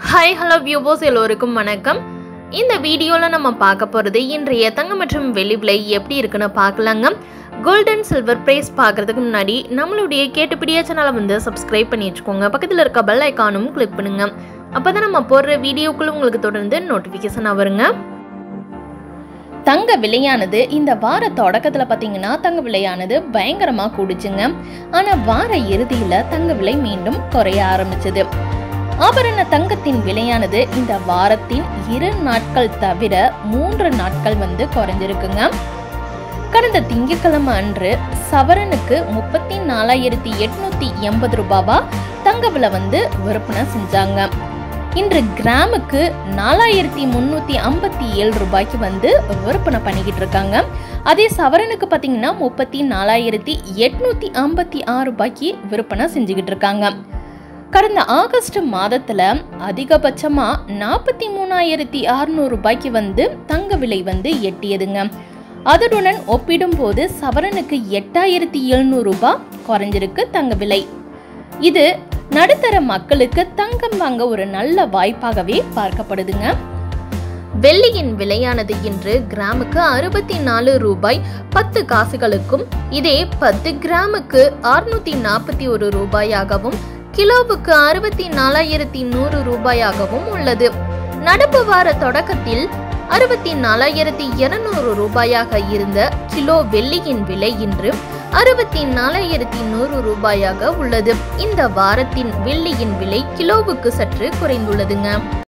hi hello வியூவோஸ் எல்லோருக்கும் வணக்கம் இந்த வீடியோவில் நம்ம பார்க்க போகிறது இன்றைய தங்கம் மற்றும் வெள்ளி விலை எப்படி இருக்குன்னு பார்க்கலாங்க கோல்ட் அண்ட் சில்வர் ப்ரைஸ் பார்க்கறதுக்கு முன்னாடி நம்மளுடைய கேட்டுப்பிடிய சேனலை வந்து சப்ஸ்கிரைப் பண்ணி வச்சுக்கோங்க பக்கத்தில் இருக்க பெல் ஐக்கானும் கிளிக் பண்ணுங்க அப்போ தான் நம்ம போடுற வீடியோக்குள்ள உங்களுக்கு தொடர்ந்து நோட்டிஃபிகேஷன் வருங்க தங்க விலையானது இந்த வார தொடக்கத்தில் பார்த்தீங்கன்னா தங்க விலையானது பயங்கரமாக கூடுச்சுங்க ஆனால் வார இறுதியில் தங்க விலை மீண்டும் குறைய ஆரம்பிச்சது ஆபரண தங்கத்தின் விலையானது இந்த வாரத்தின் இரு நாட்கள் தவிர மூன்று நாட்கள் வந்து குறைஞ்சிருக்குங்க கடந்த திங்கட்கிழமை அன்று சவரனுக்கு முப்பத்தி நாலாயிரத்தி எட்நூத்தி எண்பது ரூபாவா தங்க விலை வந்து விற்பனை செஞ்சாங்க இன்று கிராமுக்கு நாலாயிரத்தி முந்நூற்றி ஐம்பத்தி ஏழு ரூபாய்க்கு வந்து விற்பனை பண்ணிக்கிட்டு இருக்காங்க அதே சவரனுக்கு பார்த்தீங்கன்னா முப்பத்தி நாலாயிரத்தி எட்நூற்றி ஐம்பத்தி ஆறு ரூபாய்க்கு விற்பனை செஞ்சுக்கிட்டு இருக்காங்க கடந்த ஆகஸ்ட் மாதத்தில் அதிகபட்சமாக நாற்பத்தி மூணாயிரத்தி அறுநூறு ரூபாய்க்கு வந்து தங்க விலை வந்து எட்டியதுங்க அதனுடன் ஒப்பிடும்போது சவரனுக்கு எட்டாயிரத்தி எழுநூறு ரூபாய் குறைஞ்சிருக்கு தங்க விலை இது நடுத்தர மக்களுக்கு தங்கம் வாங்க ஒரு நல்ல வாய்ப்பாகவே பார்க்கப்படுதுங்க வெள்ளியின் விலையானது இன்று கிராமுக்கு அறுபத்தி நாலு ரூபாய் பத்து காசுகளுக்கும் இதே பத்து கிராமுக்கு அறுநூத்தி நாற்பத்தி ஒரு ரூபாயாகவும் கிலோவுக்கு அறுபத்தி நாலாயிரத்தி நூறு ரூபாயாகவும் உள்ளது நடப்பு வார தொடக்கத்தில் அறுபத்தி நாலாயிரத்தி இருநூறு ரூபாயாக இருந்த கிலோ வெள்ளியின் விலை இன்று அறுபத்தி நாலாயிரத்தி நூறு ரூபாயாக உள்ளது இந்த வாரத்தின் வெள்ளியின் விலை கிலோவுக்கு சற்று குறைந்துள்ளதுங்க